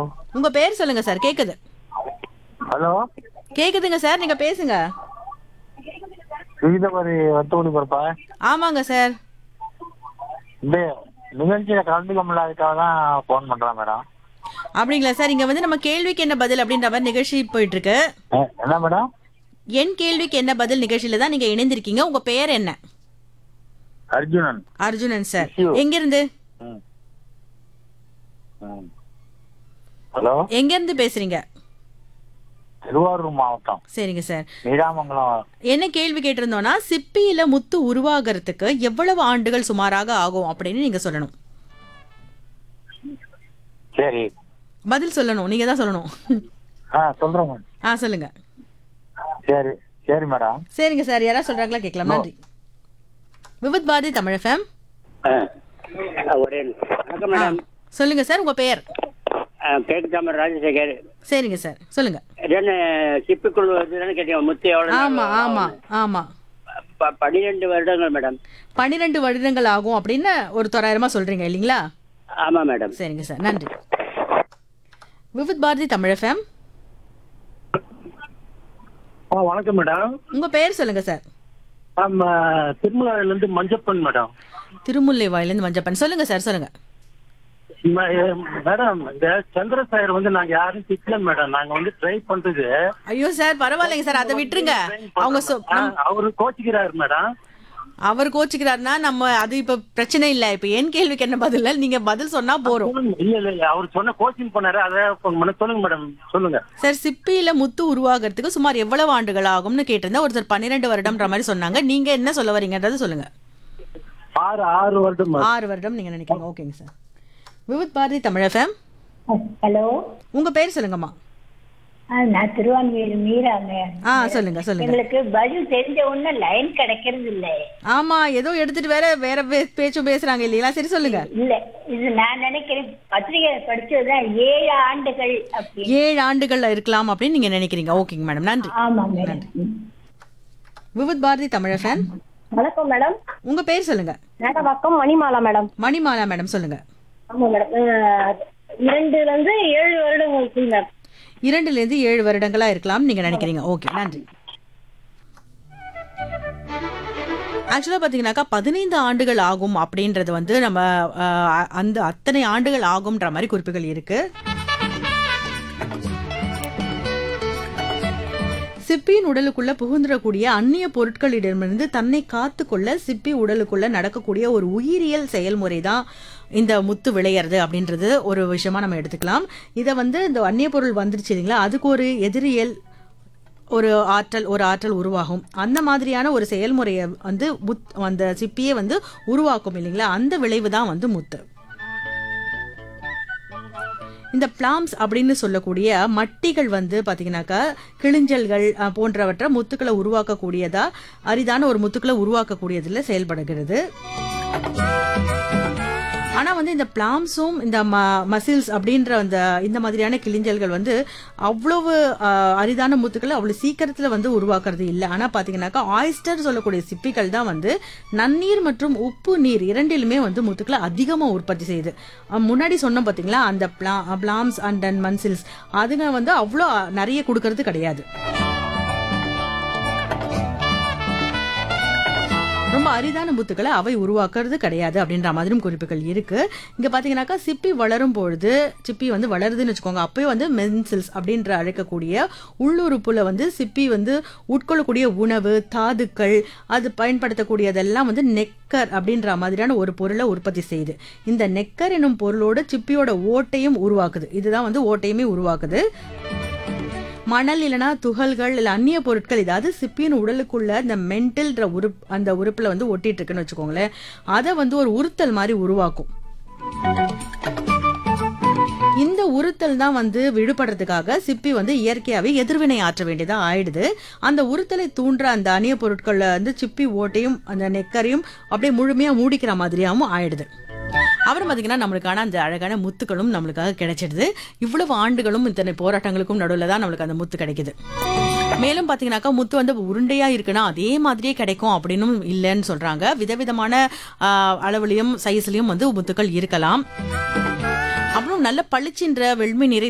உங்க பேர் சொல்லுங்க சார் கேக்குது ஹலோ கேக்குதுங்க சார் நீங்க பேசுங்க விகிதபரி வத்தகுடி பொறுப்பா ஆமாங்க சார் இந்த நிகழ்ச்சியில கலந்துக்க முடியாதுக்காக தான் ஃபோன் பண்றேன் மேடம் அப்படிங்களா சார் இங்க வந்து நம்ம கேள்விக்கு என்ன பதில் அப்படின்ற மாதிரி நிகழ்ச்சி போயிட்டு இருக்கு அஹ், என்ன மேடம் என் கேள்விக்கு என்ன பதில் நிகழ்ச்சியில தான் நீங்க இணைந்திருக்கீங்க உங்க பெயர் என்ன Arjunan Arjunan sir Thank you. எங்க இருந்து ம். ம். ஹலோ எங்க இருந்து பேசுறீங்க திருவாரூர் மாவட்டம் சரிங்க சார் நீடாமங்கலம் என்ன கேள்வி கேட்டிருந்தோம்னா சிப்பியில முத்து உருவாகிறதுக்கு எவ்வளவு ஆண்டுகள் சுமாராக ஆகும் அப்படின்னு நீங்க சொல்லணும் சரி பதில் சொல்லணும் நீங்க தான் சொல்லணும் ஆ சொல்றேன் மேடம் ஆ சொல்லுங்க சரி சரி மேடம் சரிங்க சார் யாராவது சொல்றாங்களா கேட்கலாம் நன்றி விவித் பாரதி தமிழ் எஃப்எம் ஒரே நிமிஷம். வணக்கம் மேடம் சொல்லுங்க சார் உங்க பெயர் கேட்காம ராஜசேகர் சரிங்க சார் சொல்லுங்க என்ன சிப்பிக்குள் வருதுன்னு கேட்டீங்க முத்து எவ்வளவு நாள் ஆமா ஆகும்? ஆமா ஆமா ப- பன்னிரெண்டு வருடங்கள் மேடம் பன்னிரெண்டு வருடங்கள் ஆகும் அப்படின்னு ஒரு தொள்ளாயிரமா சொல்றீங்க இல்லைங்களா ஆமா மேடம் சரிங்க சார் நன்றி விவித் பாரதி தமிழ் எஃப்எம் ஆ வணக்கம் மேடம் உங்க பெயர் சொல்லுங்க சார் நம்ம திருமலாயில இருந்து மஞ்சப்பன் மேடம் திருமுல்லை வாயிலிருந்து மஞ்சப்பன் சொல்லுங்க சார் சொல்லுங்க ம- எ- மேடம் இந்த சந்திரசேகர் வந்து நாங்க யாரும் திட்டல மேடம் நாங்க வந்து ட்ரை பண்றது ஐயோ சார் பரவாயில்லைங்க சார் அதை விட்டுருங்க அவங்க சொ- ஆ, நம்- அவரு கோச்சிக்கிறாரு மேடம் அவர் கோச்சுக்கிறாருன்னா நம்ம அது இப்ப பிரச்சனை இல்ல இப்ப என் கேள்விக்கு என்ன பதில் நீங்க பதில் சொன்னா போறோம் சொல்லுங்க. இல்ல இல்ல இல்ல அவர் சொன்ன கோச்சிங் பண்ணாரு அதை phone பண்ண சொல்லுங்க மேடம் சொல்லுங்க சார் சிப்பியில முத்து உருவாகிறதுக்கு சுமார் எவ்வளவு ஆண்டுகள் ஆகும்னு கேட்டிருந்தா ஒருத்தர் பன்னிரெண்டு வருடம்ன்ற மாதிரி சொன்னாங்க நீங்க என்ன சொல்ல வரீங்கன்றது சொல்லுங்க ஆறு ஆறு வருடம் மேடம். ஆறு வருடம் நீங்க நினைக்கிறீங்க ஓகேங்க sir Vividh Bharati Tamil FM hello உங்க பேர் சொல்லுங்கம்மா ஆ, நான் திருவான்மையூர் மீராங்க ஆ சொல்லுங்க சொல்லுங்க எங்களுக்கு பதில் தெரிஞ்ச உடனே லைன் கிடைக்கிறது இல்ல ஆமா ஏதோ எடுத்துட்டு வேற வேற பே- பேச்சும் பேசுறாங்க இல்லைங்களா சரி சொல்லுங்க இல்ல இது நான் நினைக்கிறேன் பத்திரிகை படிச்சதுதான் ஏழு ஆண்டுகள் அப்படி ஏழு ஆண்டுகள்ல இருக்கலாம் அப்படின்னு நீங்க நினைக்கிறீங்க ஓகேங்க மேடம் நன்றி ஆமா மேடம் விவித் பாரதி தமிழ் எஃப்எம் வணக்கம் மேடம் உங்க பேர் சொல்லுங்க மேடவாக்கம் மணிமாலா மேடம் மணிமாலா மேடம் சொல்லுங்க ஆமா மேடம் அஹ், இரண்டுல இருந்து ஏழு வருடங்களுக்கு மேம் இரண்டுல இருந்து ஏழு வருடங்களா இருக்கலாம் நீங்க நினைக்கிறீங்க ஓகே நன்றி ஆக்சுவலாக பார்த்தீங்கன்னாக்கா பதினைந்து ஆண்டுகள் ஆகும் அப்படின்றது வந்து நம்ம அஹ், அந்த அத்தனை ஆண்டுகள் ஆகும்ன்ற மாதிரி குறிப்புகள் இருக்கு சிப்பியின் உடலுக்குள்ள புகுந்துடக்கூடிய அந்நிய பொருட்களிடமிருந்து தன்னை காத்துக்கொள்ள சிப்பி உடலுக்குள்ள நடக்கக்கூடிய ஒரு உயிரியல் செயல்முறை தான் இந்த முத்து விளையிறது அப்படின்றது ஒரு விஷயமா நம்ம எடுத்துக்கலாம் இதை வந்து இந்த அந்நிய பொருள் வந்துருச்சு இல்லைங்களா அதுக்கு ஒரு எதிரியல் ஒரு ஆற்றல் ஒரு ஆற்றல் உருவாகும் அந்த மாதிரியான ஒரு செயல்முறையை வந்து முத் அந்த சிப்பியே வந்து உருவாக்கும் இல்லைங்களா அந்த விளைவு தான் வந்து முத்து இந்த பிளாம்ஸ் அப்படின்னு சொல்லக்கூடிய மட்டிகள் வந்து பாத்தீங்கன்னாக்கா கிளிஞ்சல்கள் அஹ், போன்றவற்றை முத்துக்களை உருவாக்கக்கூடியதா அரிதான ஒரு முத்துக்களை உருவாக்கக்கூடியதுல செயல்படுகிறது ஆனா வந்து இந்த பிளாம்ஸும் இந்த மசில்ஸ் அப்படின்ற அந்த இந்த மாதிரியான கிளிஞ்சல்கள் வந்து அவ்வளவு அஹ், அரிதான முத்துக்களை அவ்வளவு சீக்கிரத்துல வந்து உருவாக்குறது இல்லை ஆனா பாத்தீங்கன்னாக்கா ஆயிஸ்டர் சொல்லக்கூடிய சிப்பிகள் தான் வந்து நன்னீர் மற்றும் உப்பு நீர் இரண்டிலுமே வந்து முத்துக்களை அதிகமா உற்பத்தி செய்யுது அஹ், முன்னாடி சொன்னோம் பாத்தீங்களா அந்த பிளா பிளாம்ஸ் அண்ட் அண்ட் மன்சில்ஸ் அதுங்க வந்து அவ்வளோ நிறைய கொடுக்கறது கிடையாது ரொம்ப அரிதான முத்துக்களை அவை உருவாக்குறது கிடையாது அப்படின்ற மாதிரியும் குறிப்புகள் இருக்கு இங்க பாத்தீங்கன்னாக்கா சிப்பி வளரும் பொழுது சிப்பி வந்து வளருதுன்னு வச்சுக்கோங்க அப்பவே வந்து மென்சில்ஸ் அப்படின்ற அழைக்கக்கூடிய உள்ளுறுப்புல வந்து சிப்பி வந்து உட்கொள்ளக்கூடிய உணவு தாதுக்கள் அது பயன்படுத்தக்கூடியதெல்லாம் வந்து நெக்கர் அப்படின்ற மாதிரியான ஒரு பொருளை உற்பத்தி செய்யுது இந்த நெக்கர் எனும் பொருளோட சிப்பியோட ஓட்டையும் உருவாக்குது இதுதான் வந்து ஓட்டையுமே உருவாக்குது மணல் இல்லைனா துகள்கள் இல்ல அந்நிய பொருட்கள் ஏதாவது சிப்பியின் உடலுக்குள்ள இந்த மென்டல்ன்ற உறுப் அந்த உறுப்புல வந்து ஒட்டிட்டு இருக்குன்னு வச்சுக்கோங்களேன் அதை வந்து ஒரு உறுத்தல் மாதிரி உருவாக்கும் இந்த உறுத்தல் தான் வந்து விடுபடுறதுக்காக சிப்பி வந்து இயற்கையாவே எதிர்வினை ஆற்ற வேண்டியதா ஆயிடுது அந்த உறுத்தலை தூண்டுற அந்த அந்நிய பொருட்கள்ல வந்து சிப்பி ஓட்டையும் அந்த நெக்கரையும் அப்படியே முழுமையா மூடிக்கிற மாதிரியாவும் ஆயிடுது அப்புறம் பாத்தீங்கன்னா நம்மளுக்கான அந்த அழகான முத்துக்களும் நம்மளுக்காக கிடைச்சிடுது இவ்வளவு ஆண்டுகளும் இத்தனை போராட்டங்களுக்கும் நடுவில் தான் நம்மளுக்கு அந்த முத்து கிடைக்குது மேலும் பாத்தீங்கன்னாக்கா முத்து வந்து உருண்டையா இருக்குன்னா அதே மாதிரியே கிடைக்கும் அப்படின்னும் இல்லைன்னு சொல்றாங்க விதவிதமான ஆஹ், அளவுலயும் சைஸ்லயும் வந்து முத்துக்கள் இருக்கலாம் அப்புறம் நல்ல பளிச்சின்ற வெண்மை நிறை